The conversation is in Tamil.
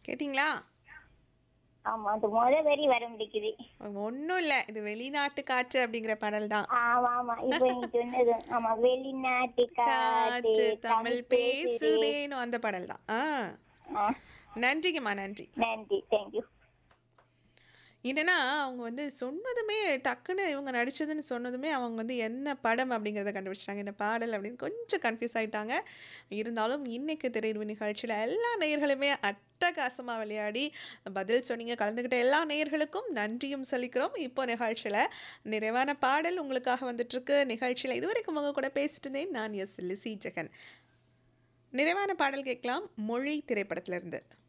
கேட்டிங்களா ஆமா அது முத வரி வர முடிக்குது ஒன்றும் இல்லை இது வெளிநாட்டு காற்று அப்படிங்கிற பாடல் தான் ஆமா ஆமா இப்ப நீ சொன்னது ஆமா வெளிநாட்டு காற்று காற்று தமிழ் பேசுதேனும் அந்த பாடல் தான் ஆ ஆ, நன்றிங்கம்மா நன்றி நன்றி தேங்க்யூ என்னன்னா அவங்க வந்து சொன்னதுமே டக்குன்னு இவங்க நடிச்சதுன்னு சொன்னதுமே அவங்க வந்து என்ன படம் அப்படிங்கிறத கண்டுபிடிச்சிட்டாங்க என்ன பாடல் அப்படின்னு கொஞ்சம் கன்ஃபியூஸ் ஆயிட்டாங்க இருந்தாலும் இன்னைக்கு திரையிடுவு நிகழ்ச்சியில் எல்லா நேயர்களுமே அட்டகாசமாக விளையாடி பதில் சொன்னீங்க கலந்துக்கிட்ட எல்லா நேயர்களுக்கும் நன்றியும் சொல்லிக்கிறோம் இப்போ நிகழ்ச்சியில் நிறைவான பாடல் உங்களுக்காக வந்துட்டுருக்கு நிகழ்ச்சியில் இதுவரைக்கும் உங்க கூட பேசிட்டு இருந்தேன் நான் எஸ் லிசி ஜெகன் நிறைவான பாடல் கேட்கலாம் மொழி திரைப்படத்திலிருந்து